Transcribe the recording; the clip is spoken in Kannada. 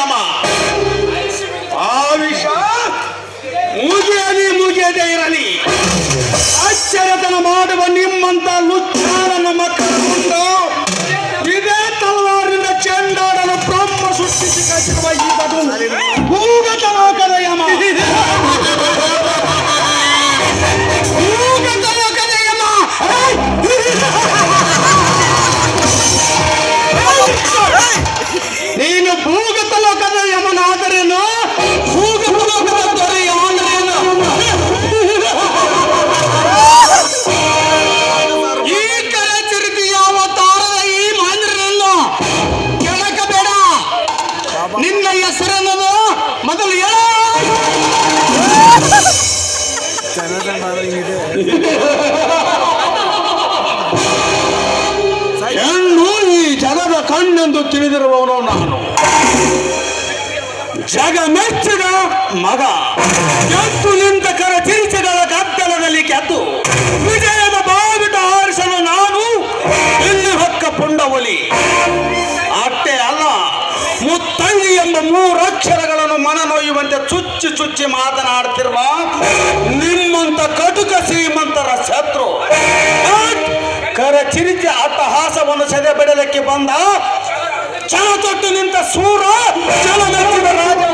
ಯಮ ಆವಿಷ ಮುಗಿಯಲಿ ಮುಗಿಯದೇ ಇರಲಿ ಆಶ್ಚರ್ಯತನ ಮಾಡುವ ನಿಮ್ಮಂತ ಲುಚ್ಚಾರನ ಮಕ್ಕಳನ್ನು ಇದೇ ತಲವಾರಿನಿಂದ ಚೆಂಡಾಡಲು ಬ್ರಹ್ಮ ಸೃಷ್ಟಿಸಿ ಕಟ್ಟಿರುವ ಈ ಬದು ಭೂಗತ ಲೋಕದ ಯಮ ಭೂಗತ ಲೋಕದ ಯಮ ನೀನು ಭೂಗತ ಲೋಕದ ಯಮನಾದರೇನು ಭೂಗತ ಲೋಕದ ದೊರೆ ಯಾವನರೇನು ಈ ಕಡೆ ತಿರುಗಿ ಯಾವ ತಾರದ ಈ ಮಾಂದ್ರನನ್ನು ಕೆಳಕಬೇಡ ನಿನ್ನ ಹೆಸರನ್ನು ಮೊದಲು ಹೇಳ ಹೆಣ್ಣು ಈ ಜಗದ ಕಣ್ಣೆಂದು ತಿಳಿದಿರುವವನು ನಾನು ಜಗ ಮೆಚ್ಚಿದ ಮಗ ಎದ್ದು ನಿಂತ ಕರ ಚಿಂಚಗಳ ಗದ್ದಲದಲ್ಲಿ ಗೆದ್ದು ವಿಜಯದ ಬಾವಿಟ ಆರಿಸಲು ನಾನು ಇಲ್ಲಿ ಹೊಕ್ಕ ಪುಂಡವಲಿ ಅಷ್ಟೇ ಅಲ್ಲ ಮುತ್ತಂಗಿ ಎಂಬ ಮೂರಕ್ಷರಗಳನ್ನು ಮನನೊಯ್ಯುವಂತೆ ಚುಚ್ಚಿ ಚುಚ್ಚಿ ಮಾತನಾಡ್ತಿರುವ ನಿಮ್ಮಂತ ಕಟುಕ ಶ್ರೀಮಂತರ ಶತ್ರು ಆಟ್! ಕರ ಚಿರಿಚಿ ಅಟ್ಟಹಾಸವನ್ನು ಸೆದೆ ಬಿಡಲಿಕ್ಕೆ ಬಂದ ಛಲ ತೊಟ್ಟು ನಿಂತ ಸೂರ ಜಲ ಮೆಚ್ಚಿದ ರಾಜ